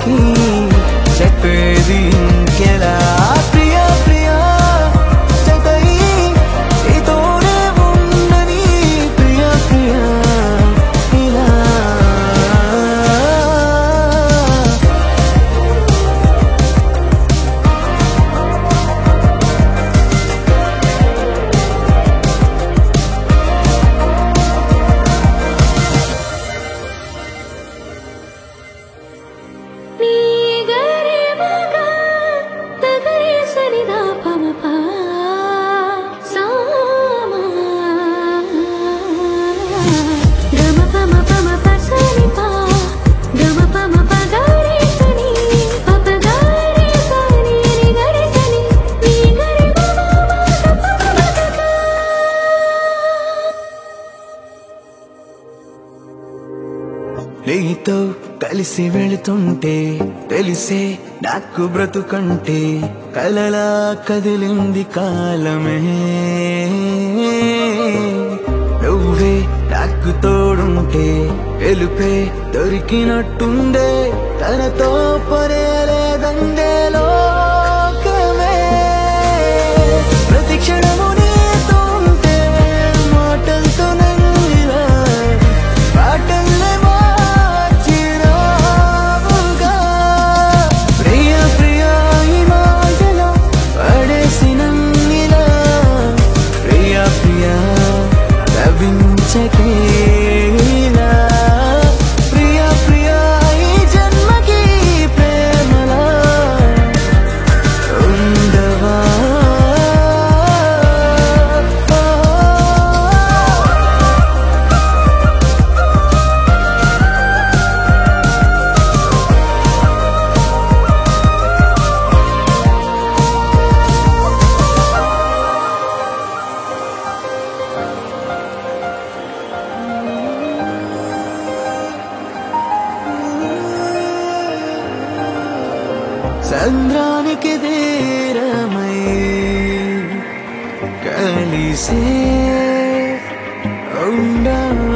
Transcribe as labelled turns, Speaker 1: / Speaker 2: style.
Speaker 1: మనకి చెప్పేది ఇంకెలా ప్రియా ప్రియా జతై నీతోనే ఉండని ప్రియా ప్రియా ఇలా
Speaker 2: నీ గరి మగ తగరి సరిదా పమప సామా గమ పమ పమ పసని పా గమ పమ పగరి సని పప గరి సని ని గరి సని నీ గరి మమ మగ పమ
Speaker 1: నీతో కలిసి వెళుతుంటే తెలిసే నాకు బ్రతుకంటే కలలా కదిలింది కాలమే నువ్వే నాకు తోడుంటే వెలుపే దొరికినట్టుందే తనతో పరేలేదందే లోకమే ప్రతి క్షణము నీతో ఉంటే మాటలతో నంగిలా పాటల్లే మార్చినావుగా ప్రియ ప్రియ ఈ మాటలో పడేసినంగిలా ప్రియ ప్రియ లభించకేలా ప్రియ ప్రియ ఈ జన్మకి ప్రేమలా ఉండవా సంద్రానికి తీరమై కలిసే ఉండా